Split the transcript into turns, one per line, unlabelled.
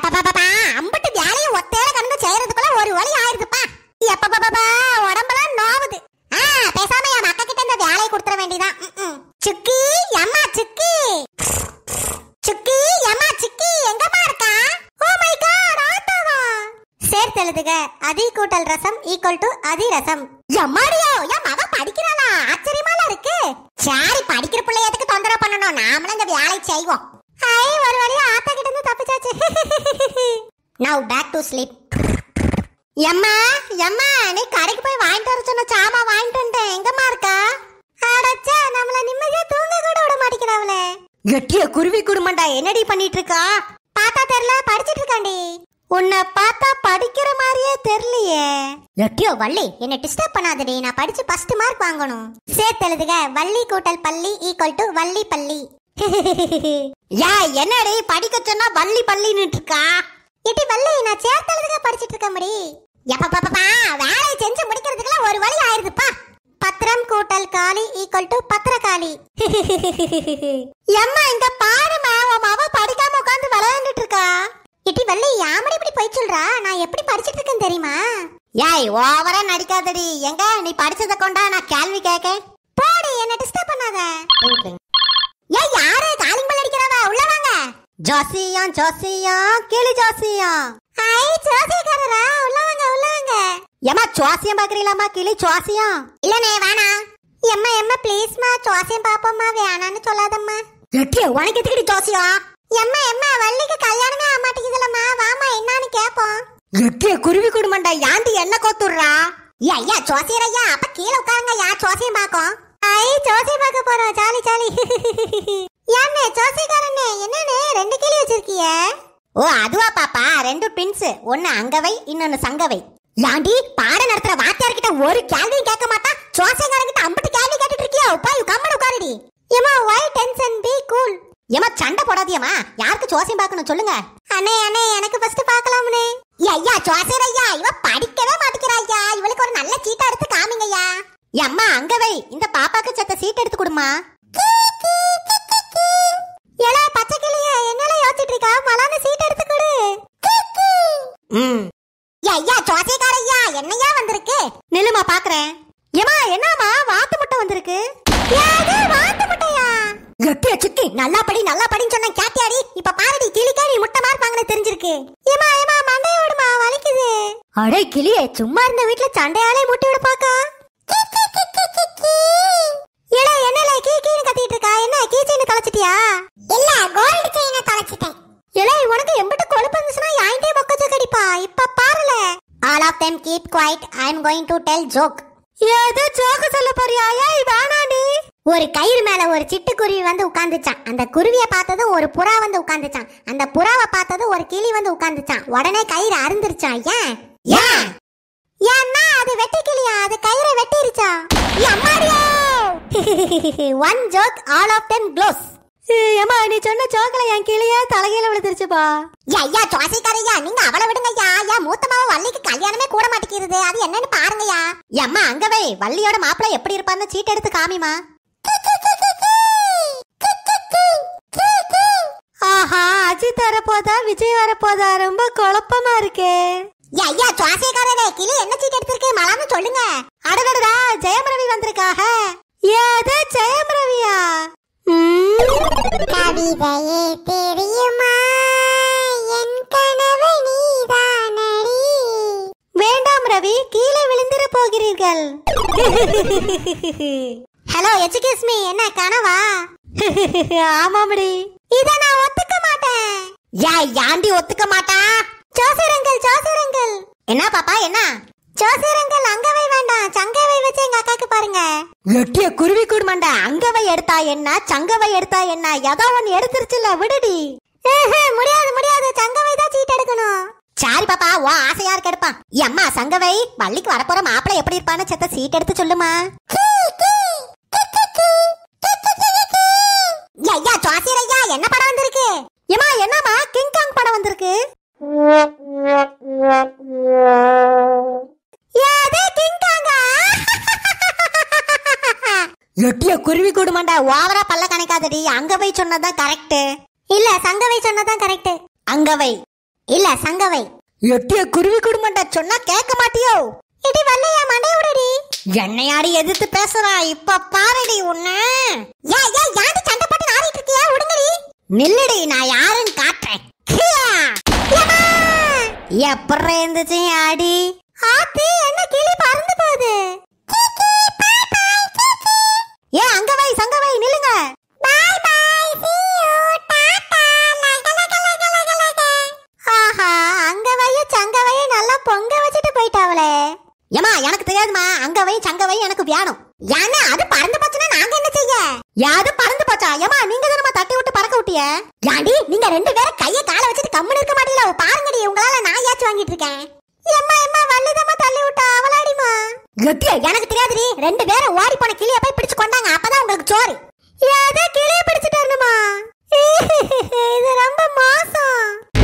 எப்பப்பப்பா அம்பட்டு வேலையும் ஒத்தையில கடந்து செய்யறதுக்குள்ள ஒரு வழி ஆயிருதுப்பா எப்பப்பப்பா உடம்பெல்லாம் நோவுது ஆ பேசாம என் அக்கா கிட்ட இந்த வேலையை கொடுத்துற வேண்டியதான் ம்ம். சுக்கி அம்மா சுக்கி சுக்கி அம்மா சுக்கி எங்கம்மா இருக்கா ஓ மை காட் ஆத்தாவா சேர்த்து எழுதுக அதி கூட்டல் ரசம் ஈக்குவல் டு அதி ரசம் எம்மாடியோ என் மக படிக்கிறாளா ஆச்சரியமால இருக்கு சரி படிக்கிற பிள்ளை எதுக்கு தொந்தரவு பண்ணணும் நாமளும் இந்த வேலை செய்வோம் ஐ ஒரு வழியா ஆத்தா கிட்ட இருந்து தப்பிச்சாச்சு நவ் பேக் டு ஸ்லீப் எம்மா எம்மா நீ கடைக்கு போய் வாங்கிட்டு வர சொன்ன சாமா வாங்கிட்டு வந்துட்டேன் எங்கம்மா இருக்கா அடச்சா நம்மள நிம்மதியா தூங்க கூட விட மாட்டேங்கிறாங்களே எட்டிய குருவி குடும்பண்டா என்னடி பண்ணிட்டு இருக்கா பார்த்தா தெரியல படிச்சிட்டு இருக்காண்டி உன்னை பார்த்தா படிக்கிற மாதிரியே தெரியலையே எட்டியோ வள்ளி என்ன டிஸ்டர்ப் பண்ணாதடி நான் படிச்சு ஃபர்ஸ்ட் மார்க் வாங்கணும் சேர்த்து எழுதுக வள்ளி கூட்டல் பள்ளி ஈக்குவல் டு வள்ளி பள்ளி யா என்னடி படிக்க சொன்னா வள்ளி பள்ளின்னு இருக்கா இட்டி வள்ளி நான் சேர்த்து எழுதுக படிச்சிட்டு இருக்க முடி எப்பப்பப்பா வேலையை செஞ்சு முடிக்கிறதுக்குள்ள ஒரு வழி ஆயிருதுப்பா பத்திரம் கூட்டல் காலி ஈக்குவல் டு பத்திரகாளி எம்மா இங்க பாருமா உன் மாவ படிக்காம உட்கார்ந்து விளையாண்டுட்டு இருக்கா இட்டி வள்ளி யாமடி இப்படி போய் சொல்றா நான் எப்படி படிச்சிட்டு இருக்கேன் தெரியுமா ஏய் ஓவரா நடிக்காதடி எங்க நீ படிச்சத கொண்டா நான் கேள்வி கேட்க போடி என்ன டிஸ்டர்ப் பண்ணாத ஏய் யாரு காலிங் பெல் அடிக்கிறவ உள்ள வாங்க ஜோசியம் ஜோசியம் கிளி ஜோசியம் ஐ ஜோசியக்காரரா உள்ள வாங்க உள்ள வாங்க ஏமா ஜோசியம் பாக்குறீங்களாமா கிளி ஜோசியம் இல்லனே வேணா எம்மா எம்மா ப்ளீஸ்மா ஜோசியம் பாப்போம்மா வேணான்னு சொல்லாதம்மா எட்டிய உனக்கு எதுக்கடி ஜோசியம் எம்மா எம்மா வள்ளிக்கு கல்யாணமே ஆக மாட்டேங்குதுலம்மா வாமா என்னன்னு கேப்போம் எட்டிய குருவி குடும்பண்டா யாண்டி என்ன கோத்துடுறா ஐயா ஐயா ஜோசியர் ஐயா அப்ப கீழே உட்காருங்க யா ஜோசியம் பாக்கும் ஐ ஜோசியம் பார்க்க போறோம் ஜாலி ஜாலி ஏன்னே ஜோசியக்காரனே என்னன்னு ரெண்டு கிளி வச்சிருக்கிய ஓ அதுவா பாப்பா ரெண்டு பின்ஸ் ஒன்னு அங்கவை இன்னொன்னு சங்கவை யாண்டி பாட நடத்துற வாத்தியார் கிட்ட ஒரு கேள்வியும் கேட்க மாட்டா ஜோசியக்காரன் கிட்ட அம்பட்டு கேள்வி கேட்டுட்டு இருக்கியா உப்பாய் கம்மன் உட்காருடி ஏமா வை டென்ஷன் பி கூல் ஏமா சண்டை போடாதியம்மா யாருக்கு ஜோசியம் பார்க்கணும் சொல்லுங்க அண்ணே அண்ணே எனக்கு ஃபர்ஸ்ட் பார்க்கலாம்னே ஐயா ஜோசியர் ஐயா இவ படிக்கவே மாட்டேங்கிறா ஐயா இவளுக்கு ஒரு நல்ல சீட்டா எடுத்து காமிங்க ஐயா அம்மா அங்க வை இந்த பாப்பாக்கு சத்த சீட் எடுத்து கொடுமா ஏலா பச்சை கிளிய என்னல யோசிச்சிட்டு இருக்கா மலான சீட் எடுத்து கொடு ம் ஐயா ஜோசியக்கார ஐயா என்னையா வந்திருக்கு நில்லுமா பாக்குறேன் ஏமா என்னமா வாத்து முட்டை வந்திருக்கு ஏது வாத்து முட்டையா எட்டிய சுக்கி நல்லா படி நல்லா படின்னு சொன்ன கேட்டியாடி இப்ப பாருடி கிளிக்கா நீ முட்டை மார்க் வாங்கின தெரிஞ்சிருக்கு ஏமா ஏமா மண்டைய விடுமா வலிக்குது அடே கிளியே சும்மா இருந்த வீட்ல சண்டையாலே முட்டி விட பாக்கா ஏலே என்னல கீ கீன்னு கத்திட்டு இருக்கா என்ன கீ செயின் தொலைச்சிட்டியா இல்ல கோல்ட் செயினை தொலைச்சிட்டேன் ஏலே உனக்கு எம்பிட்டு கொழுப்பு இருந்துச்சுன்னா யாயிட்டே மொக்க ஜோக்கடிப்பா இப்ப பாருல all of them keep quiet I am going to tell joke ஏதோ ஜோக் சொல்ல போறியா ஏய் வேணாடி ஒரு கயிறு மேல ஒரு சிட்டுக்குருவி வந்து உட்கார்ந்துச்சான் அந்த குருவியை பார்த்ததும் ஒரு புறா வந்து உட்கார்ந்துச்சான் அந்த புறாவை பார்த்ததும் ஒரு கிளி வந்து உட்கார்ந்துச்சான் உடனே கயிறு அருந்துருச்சான் ஏன் ஏன் ஏன்னா அது வெட்டி கிளியா அது கயிறை வெட்டிருச்சா அம்மாடியோ one joke all of them close ஏமா நீ சொன்ன ஜோக்ல என் கிளியா தலைகையில விழுந்துருச்சுப்பா ஐயா ஜோசிக்காரையா நீங்க அவளை விடுங்க ஐயா ஐயா மூத்த மாவ வள்ளிக்கு கல்யாணமே கூட மாட்டேங்கிறது அது என்னன்னு பாருங்கய்யா அம்மா அங்க வை வள்ளியோட மாப்பிள்ளை எப்படி இருப்பான்னு சீட் எடுத்து காமிமா ஆஹா அஜித் வரப்போதா விஜய் வரப்போதா ரொம்ப குழப்பமா இருக்கே ஐயா சுவாசியக்காரரே கிளி என்ன சீட் எடுத்திருக்கு மலான்னு சொல்லுங்க அடடடா ஜெயம் ரவி வந்திருக்காக ஏது ஜெயம் ரவியா கவிதையே தெரியுமா என் கனவு நீதானடி வேண்டாம் ரவி கீழே விழுந்திர போகிறீர்கள் ஹலோ எக்ஸ்கியூஸ் மீ என்ன கனவா ஆமாமடி இத நான் ஒத்துக்க மாட்டேன் யா யாண்டி ஒத்துக்க மாட்டா ஜோசியரங்கள் ஜோசியரங்கள் என்ன பாப்பா என்ன ஜோசியரங்கள் அங்கவை வேண்டாம் சங்கவை வச்சு எங்க அக்காக்கு பாருங்க எட்டிய குருவி குடுமண்ட அங்கவை எடுத்தா என்ன சங்கவை எடுத்தா என்ன ஏதோ ஒன்னு எடுத்துருச்சுல விடுடி முடியாது முடியாது சங்கவை தான் சீட் எடுக்கணும் சாரி பாப்பா ஓ ஆசையா இருக்க எடுப்பான் அம்மா சங்கவை பள்ளிக்கு வரப்போற மாப்பிள்ளை எப்படி இருப்பான்னு செத்த சீட் எடுத்து சொல்லுமா ஐயா ஜோசியர் ஐயா என்ன படம் வந்திருக்கு ஏமா என்னமா கிங்காங் படம் வந்திருக்கு ஏது கிங்காங்கா எட்டிய குருவி கூடுமாண்டா ஓவரா பல்ல கணக்காதடி அங்க போய் சொன்னதான் கரெக்ட் இல்ல சங்கவை சொன்னதான் கரெக்ட் அங்கவை இல்ல சங்கவை
எட்டிய குருவி குடும்பம்டா சொன்னா கேட்க மாட்டியோ
இடி வல்லையா மண்டை விடுடி
என்னையாடி எதிர்த்து பேசுறா இப்ப பாருடி உன்ன
ஏ ஏ யாண்டி சண்டை போட்டு நாறிட்டு இருக்கியா விடுங்கடி
நில்லுடி நான் யாருன்னு காட்டுறேன்
கியா! ஏம்மா!
எப்படி இருந்துச்சு ஆடி
ஆத்தி என்ன கிளி பறந்து போகுது
ஏ அங்க வை சங்க வை நில்லுங்க
பாய் பாய் see you டாடா லக லக லக லக லக ஆஹா அங்க வைய சங்க வைய நல்லா பொங்க வச்சுட்டு போயிட்டாவளே
ஏமா எனக்கு தெரியாதுமா அங்க வை சங்க வை எனக்கு வேணும்
ஏன்னா அது பறந்து போச்சுன்னா நாங்க என்ன செய்ய
யாது பறந்து போச்சா ஏமா நீங்க தானமா தட்டி விட்டு பறக்க விட்டிய
யாண்டி நீங்க ரெண்டு பேரும் கைய கால வச்சுட்டு கம்முன்னு இருக்க மாட்டீங்களா பாருங்கடி உங்களால நான் ஏச்சு வாங்கிட்டு இருக்கேன் எம்மா எம்மா வள்ளிதம்மா தள்ளி விட்டா அவளாடிமா
கத்தியா எனக்கு தெரியாதுடி
ரெண்டு பேரும் ஓடி போன கிளிய போய் பிடிச்சு கொண்டாங்க அப்பதான் உங்களுக்கு சோறு ஏதோ கிளிய பிடிச்சிட்டு வரணுமா இது ரொம்ப மோசம்